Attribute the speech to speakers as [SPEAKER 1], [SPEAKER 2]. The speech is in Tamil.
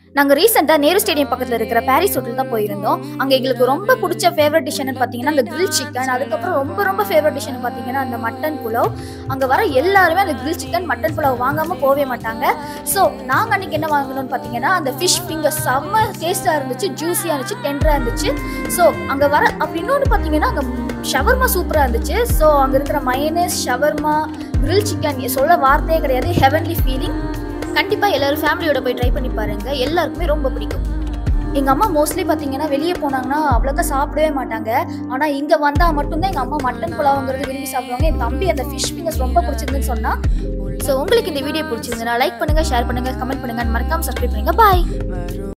[SPEAKER 1] நாங்கள் ரீசெண்டாக நேரு ஸ்டேடியம் பக்கத்தில் இருக்கிற பாரிஸ் ஹோட்டல் தான் போயிருந்தோம் அங்கே எங்களுக்கு ரொம்ப பிடிச்ச ஃபேவரட் டிஷ்னு பார்த்தீங்கன்னா அந்த கிரில் சிக்கன் அதுக்கப்புறம் ரொம்ப ரொம்ப ஃபேவரட் டிஷ்னு பார்த்தீங்கன்னா அந்த மட்டன் புலாவ் அங்கே வர எல்லாருமே அந்த கிரில் சிக்கன் மட்டன் புலாவ் வாங்காமல் போகவே மாட்டாங்க ஸோ நாங்கள் அன்றைக்கி என்ன வாங்கணும்னு பார்த்தீங்கன்னா அந்த ஃபிஷ் ஃபிங்கர் செம்ம டேஸ்ட்டாக இருந்துச்சு ஜூஸியாக இருந்துச்சு டெண்டராக இருந்துச்சு ஸோ அங்கே வர அப்படி இன்னொன்று பார்த்தீங்கன்னா அங்கே ஷவர்மா சூப்பராக இருந்துச்சு ஸோ அங்கே இருக்கிற மயனஸ் ஷவர்மா கிரில் சிக்கன் சொல்ல வார்த்தையே கிடையாது ஹெவன்லி ஃபீலிங் கண்டிப்பாக எல்லாரும் ஃபேமிலியோட போய் ட்ரை பண்ணி பாருங்க எல்லாருக்குமே ரொம்ப பிடிக்கும் எங்கள் அம்மா மோஸ்ட்லி பார்த்தீங்கன்னா வெளியே போனாங்கன்னா அவ்வளோக்கா சாப்பிடவே மாட்டாங்க ஆனால் இங்கே வந்தால் மட்டும்தான் எங்கள் அம்மா மட்டன் புலாவுங்கிறது விரும்பி சாப்பிடுவாங்க என் தம்பி அந்த ஃபிஷ் ஃபிங்கர்ஸ் ரொம்ப பிடிச்சிருந்துன்னு சொன்னால் ஸோ உங்களுக்கு இந்த வீடியோ பிடிச்சிருந்துன்னா லைக் பண்ணுங்கள் ஷேர் பண்ணுங்கள் கமெண்ட் பண்ணுங்கள் மறக்காம சப்ஸ்கிரைப் பண்ணுங்கள் பாய்